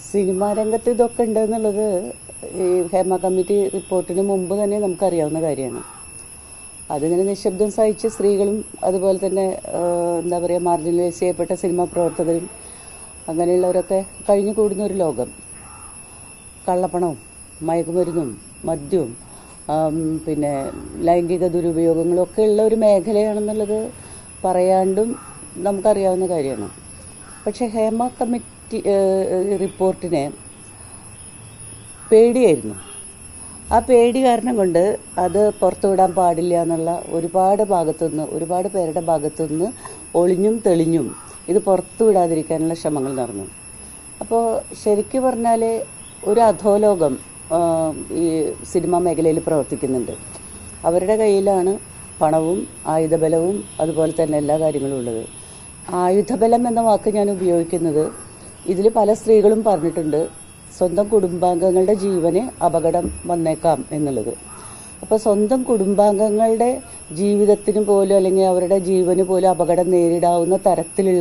cinema രംഗത്ത് ഇതൊക്കെ ഉണ്ടെന്നുള്ളത് ഈ ഹേമ കമ്മിറ്റി റിപ്പോർട്ടിന് മുമ്പ് തന്നെ നമുക്കറിയാവുന്ന കാര്യമാണ് അതിങ്ങനെ നിശബ്ദം സഹിച്ച സ്ത്രീകളും അതുപോലെ തന്നെ ആ, എന്താ പറയുക മാർജിനലൈസ് ചെയ്യപ്പെട്ട സിനിമാ പ്രവർത്തകരും അങ്ങനെയുള്ളവരൊക്കെ കഴിഞ്ഞു കൂടുന്ന ഒരു ലോകം കള്ളപ്പണവും മയക്കുമരുന്നും മദ്യവും ആം, പിന്നെ ലൈംഗിക ദുരുപയോഗങ്ങളും ഒക്കെ ഉള്ള ഒരു മേഖലയാണെന്നുള്ളത് പറയാണ്ടും നമുക്കറിയാവുന്ന കാര്യമാണ് പക്ഷെ ഹേമ കമ്മിറ്റി ഏഹ്, റിപ്പോർട്ടിനെ പേടിയായിരുന്നു ആ പേടി കാരണം കൊണ്ട് അത് പുറത്തുവിടാൻ പാടില്ല എന്നുള്ള ഒരുപാട് ഭാഗത്തുനിന്ന് ഒരുപാട് പേരുടെ ഭാഗത്തുനിന്ന് ഒളിഞ്ഞും തെളിഞ്ഞും ഇത് പുറത്തു വിടാതിരിക്കാനുള്ള ശ്രമങ്ങൾ നടന്നു അപ്പോൾ ശരിക്കും പറഞ്ഞാൽ ഒരു അധോലോകം ആ, ഈ സിനിമാ മേഖലയിൽ പ്രവർത്തിക്കുന്നുണ്ട് അവരുടെ കയ്യിലാണ് പണവും ആയുധബലവും അതുപോലെ തന്നെ എല്ലാ കാര്യങ്ങളും ഉള്ളത് ആയുധബലം എന്ന വാക്ക് ഞാൻ ഉപയോഗിക്കുന്നത് ഇതിൽ പല സ്ത്രീകളും പറഞ്ഞിട്ടുണ്ട് സ്വന്തം കുടുംബാംഗങ്ങളുടെ ജീവന് അപകടം വന്നേക്കാം എന്നുള്ളത് അപ്പോൾ സ്വന്തം കുടുംബാംഗങ്ങളുടെ ജീവിതത്തിന് പോലും അല്ലെങ്കിൽ അവരുടെ ജീവന് പോലും അപകടം നേരിടാവുന്ന തരത്തിലുള്ള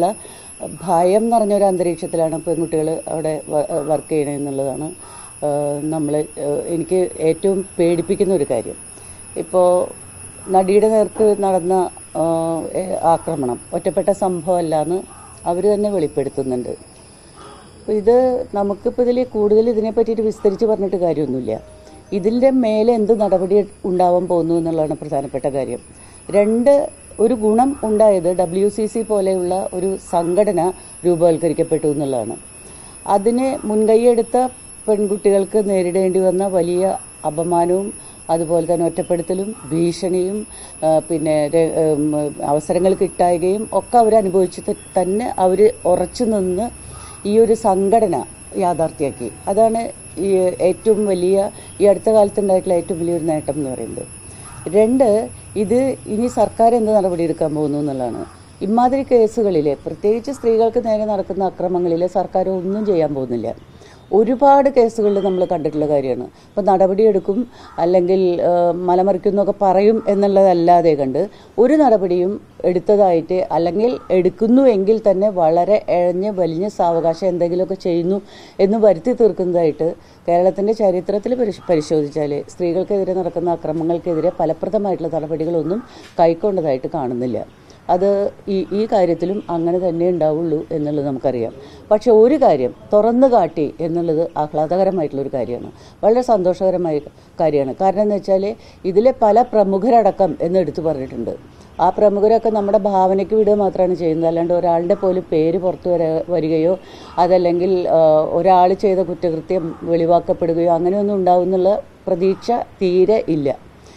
ഭയം നിറഞ്ഞൊരു അന്തരീക്ഷത്തിലാണ് പെൺകുട്ടികൾ അവിടെ വർക്ക് ചെയ്യണമെന്നുള്ളതാണ് നമ്മൾ എനിക്ക് ഏറ്റവും പേടിപ്പിക്കുന്ന ഒരു കാര്യം ഇപ്പോൾ നടിയുടെ നേർക്ക് നടന്ന ആ, ഏ, ആക്രമണം ഒറ്റപ്പെട്ട സംഭവമല്ല എന്ന് അവർ തന്നെ വെളിപ്പെടുത്തുന്നുണ്ട് അപ്പോൾ ഇത് നമുക്കിപ്പോൾ ഇതിൽ കൂടുതൽ ഇതിനെ പറ്റിയിട്ട് വിസ്തരിച്ച് പറഞ്ഞിട്ട് കാര്യമൊന്നുമില്ല ഇതിൻ്റെ മേലെ എന്ത് നടപടി ഉണ്ടാവാൻ പോകുന്നു എന്നുള്ളതാണ് പ്രധാനപ്പെട്ട കാര്യം രണ്ട് ഒരു ഗുണം ഉണ്ടായത് ഡബ്ല്യു സി സി പോലെയുള്ള ഒരു സംഘടന രൂപവൽക്കരിക്കപ്പെട്ടു എന്നുള്ളതാണ് അതിന് മുൻകൈയെടുത്ത പെൺകുട്ടികൾക്ക് നേരിടേണ്ടി വന്ന വലിയ അപമാനവും അതുപോലെ തന്നെ ഒറ്റപ്പെടുത്തലും ഭീഷണിയും ആ, പിന്നെ ര- ഉം, അവസരങ്ങൾ കിട്ടായികയും ഒക്കെ അവർ അനുഭവിച്ചിട്ട് തന്നെ അവർ ഉറച്ചു നിന്ന് ഈ ഒരു സംഘടന യാഥാർത്ഥ്യമാക്കി അതാണ് ഈ ഏറ്റവും വലിയ ഈ അടുത്ത കാലത്തുണ്ടായിട്ടുള്ള ഏറ്റവും വലിയൊരു നേട്ടം എന്ന് പറയുന്നത് രണ്ട് ഇത് ഇനി സർക്കാർ എന്ത് നടപടി എടുക്കാൻ പോകുന്നു എന്നുള്ളതാണ് ഇമാതിരി കേസുകളിൽ പ്രത്യേകിച്ച് സ്ത്രീകൾക്ക് നേരെ നടക്കുന്ന അക്രമങ്ങളിൽ സർക്കാർ ഒന്നും ചെയ്യാൻ പോകുന്നില്ല ഒരുപാട് കേസുകളിൽ നമ്മൾ കണ്ടിട്ടുള്ള കാര്യമാണ് ഇപ്പോൾ നടപടിയെടുക്കും അല്ലെങ്കിൽ ആ, മലമറിക്കും എന്നൊക്കെ പറയും എന്നുള്ളതല്ലാതെ കണ്ട് ഒരു നടപടിയും എടുത്തതായിട്ട് അല്ലെങ്കിൽ എടുക്കുന്നു എങ്കിൽ തന്നെ വളരെ എഴഞ്ഞ് വലിഞ്ഞ് സാവകാശം എന്തെങ്കിലുമൊക്കെ ചെയ്യുന്നു എന്ന് വരുത്തി തീർക്കുന്നതായിട്ട് കേരളത്തിൻ്റെ ചരിത്രത്തിൽ പരിശ് പരിശോധിച്ചാൽ സ്ത്രീകൾക്കെതിരെ നടക്കുന്ന അക്രമങ്ങൾക്കെതിരെ ഫലപ്രദമായിട്ടുള്ള നടപടികളൊന്നും കൈക്കൊണ്ടതായിട്ട് കാണുന്നില്ല അത് ഈ ഈ കാര്യത്തിലും അങ്ങനെ തന്നെ ഉണ്ടാവുള്ളൂ എന്നുള്ളത് നമുക്കറിയാം പക്ഷെ ഒരു കാര്യം തുറന്നു കാട്ടി എന്നുള്ളത് ആഹ്ലാദകരമായിട്ടുള്ളൊരു കാര്യമാണ് വളരെ സന്തോഷകരമായ കാര്യമാണ് കാരണം എന്ന് വെച്ചാൽ ഇതിലെ പല പ്രമുഖരടക്കം എന്ന് എടുത്തു പറഞ്ഞിട്ടുണ്ട് ആ പ്രമുഖരൊക്കെ നമ്മുടെ ഭാവനയ്ക്ക് വിടുക മാത്രമാണ് ചെയ്യുന്നത് അല്ലാണ്ട് ഒരാളുടെ പോലും പേര് പുറത്തു വര വരികയോ അതല്ലെങ്കിൽ ഒരാൾ ചെയ്ത കുറ്റകൃത്യം വെളിവാക്കപ്പെടുകയോ അങ്ങനെയൊന്നും ഉണ്ടാവുന്നുള്ള പ്രതീക്ഷ തീരെ ഇല്ല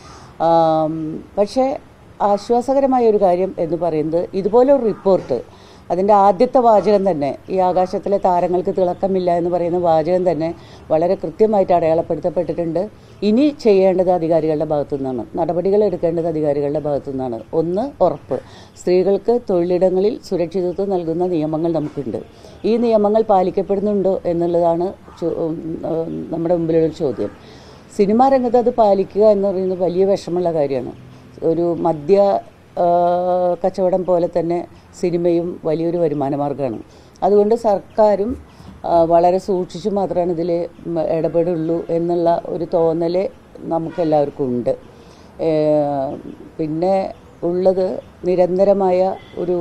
ആം, പക്ഷേ ആശ്വാസകരമായ ഒരു കാര്യം എന്ന് പറയുന്നത് ഇതുപോലെ ഒരു റിപ്പോർട്ട് അതിൻ്റെ ആദ്യത്തെ വാചകം തന്നെ ഈ ആകാശത്തിലെ താരങ്ങൾക്ക് തിളക്കമില്ല എന്ന് പറയുന്ന വാചകം തന്നെ വളരെ കൃത്യമായിട്ട് അടയാളപ്പെടുത്തപ്പെട്ടിട്ടുണ്ട് ഇനി ചെയ്യേണ്ടത് അധികാരികളുടെ ഭാഗത്തു നിന്നാണ് നടപടികൾ എടുക്കേണ്ടത് അധികാരികളുടെ ഭാഗത്തു നിന്നാണ് ഒന്ന് ഉറപ്പ് സ്ത്രീകൾക്ക് തൊഴിലിടങ്ങളിൽ സുരക്ഷിതത്വം നൽകുന്ന നിയമങ്ങൾ നമുക്കുണ്ട് ഈ നിയമങ്ങൾ പാലിക്കപ്പെടുന്നുണ്ടോ എന്നുള്ളതാണ് ചോ- ഉം, ഉം, നമ്മുടെ മുമ്പിലുള്ള ചോദ്യം സിനിമാ രംഗത്ത് അത് പാലിക്കുക എന്ന് പറയുന്നത് വലിയ വിഷമമുള്ള കാര്യമാണ് ഒരു മദ്യ ആ, കച്ചവടം പോലെ തന്നെ സിനിമയും വലിയൊരു വരുമാന മാർഗ്ഗമാണ് അതുകൊണ്ട് സർക്കാരും ആ, വളരെ സൂക്ഷിച്ചു മാത്രമാണ് ഇതിൽ ഇടപെടുള്ളൂ എന്നുള്ള ഒരു തോന്നൽ നമുക്കെല്ലാവർക്കും ഉണ്ട് ഏ, പിന്നെ ഉള്ളത് നിരന്തരമായ ഒരു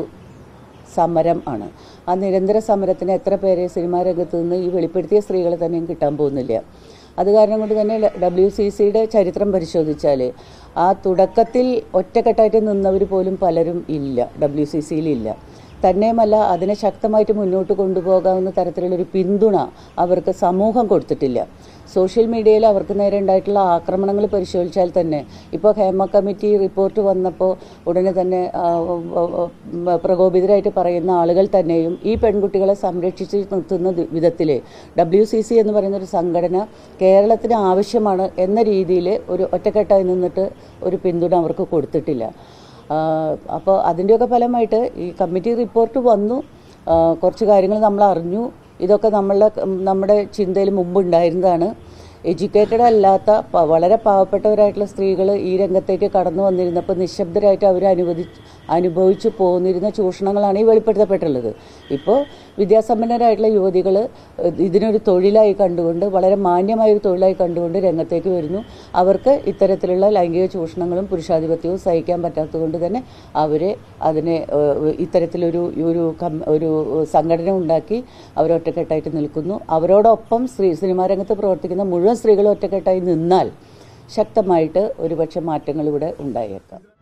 സമരം ആണ് ആ നിരന്തര സമരത്തിന് എത്ര പേരെ സിനിമാ രംഗത്ത് നിന്ന് ഈ വെളിപ്പെടുത്തിയ സ്ത്രീകളെ തന്നെയും കിട്ടാൻ പോകുന്നില്ല അത് കാരണം കൊണ്ട് തന്നെ ഡബ്ല്യു സി സിയുടെ ചരിത്രം പരിശോധിച്ചാൽ ആ തുടക്കത്തിൽ ഒറ്റക്കെട്ടായിട്ട് നിന്നവർ പോലും പലരും ഇല്ല ഡബ്ല്യു സി സിയിലില്ല തന്നെയുമല്ല അതിനെ ശക്തമായിട്ട് മുന്നോട്ട് കൊണ്ടുപോകാവുന്ന തരത്തിലുള്ളൊരു പിന്തുണ അവർക്ക് സമൂഹം കൊടുത്തിട്ടില്ല സോഷ്യൽ മീഡിയയിൽ അവർക്ക് നേരെ ഉണ്ടായിട്ടുള്ള ആക്രമണങ്ങൾ പരിശോധിച്ചാൽ തന്നെ ഇപ്പോൾ ഹേമ കമ്മിറ്റി റിപ്പോർട്ട് വന്നപ്പോൾ ഉടനെ തന്നെ ആ, ഉം, ഉം, പ്രകോപിതരായിട്ട് പറയുന്ന ആളുകൾ തന്നെയും ഈ പെൺകുട്ടികളെ സംരക്ഷിച്ച് നിർത്തുന്ന ദി- വിധത്തിൽ ഡബ്ല്യു സി സി എന്ന് പറയുന്ന ഒരു സംഘടന കേരളത്തിന് ആവശ്യമാണ് എന്ന രീതിയിൽ ഒരു ഒറ്റക്കെട്ടായി നിന്നിട്ട് ഒരു പിന്തുണ അവർക്ക് കൊടുത്തിട്ടില്ല അപ്പോൾ അതിൻ്റെയൊക്കെ ഫലമായിട്ട് ഈ കമ്മിറ്റി റിപ്പോർട്ട് വന്നു ആ, കുറച്ച് കാര്യങ്ങൾ നമ്മൾ അറിഞ്ഞു ഇതൊക്കെ നമ്മളുടെ നമ്മുടെ ചിന്തയിൽ മുമ്പ് ഉണ്ടായിരുന്നതാണ് എഡ്യൂക്കേറ്റഡ് അല്ലാത്ത പ- വളരെ പാവപ്പെട്ടവരായിട്ടുള്ള സ്ത്രീകൾ ഈ രംഗത്തേക്ക് കടന്നു വന്നിരുന്നപ്പോൾ നിശബ്ദരായിട്ട് അവർ അനുവദി അനുഭവിച്ചു പോന്നിരുന്ന ചൂഷണങ്ങളാണ് ഈ വെളിപ്പെടുത്തപ്പെട്ടുള്ളത് ഇപ്പോൾ വിദ്യാസമ്പന്നരായിട്ടുള്ള യുവതികൾ ഇതിനൊരു തൊഴിലായി കണ്ടുകൊണ്ട് വളരെ മാന്യമായ ഒരു തൊഴിലായി കണ്ടുകൊണ്ട് രംഗത്തേക്ക് വരുന്നു അവർക്ക് ഇത്തരത്തിലുള്ള ലൈംഗിക ചൂഷണങ്ങളും പുരുഷാധിപത്യവും സഹിക്കാൻ പറ്റാത്തതുകൊണ്ട് തന്നെ അവരെ അതിനെ ഏഹ്, ഇത്തരത്തിലൊരു ഒരു കം- ഒരു സംഘടന ഉണ്ടാക്കി അവർ ഒറ്റക്കെട്ടായിട്ട് നിൽക്കുന്നു അവരോടൊപ്പം സ്ത്രീ സിനിമാ രംഗത്ത് പ്രവർത്തിക്കുന്ന മുഴുവൻ സ്ത്രീകളും ഒറ്റക്കെട്ടായി നിന്നാൽ ശക്തമായിട്ട് ഒരുപക്ഷെ മാറ്റങ്ങൾ ഇവിടെ ഉണ്ടായേക്കാം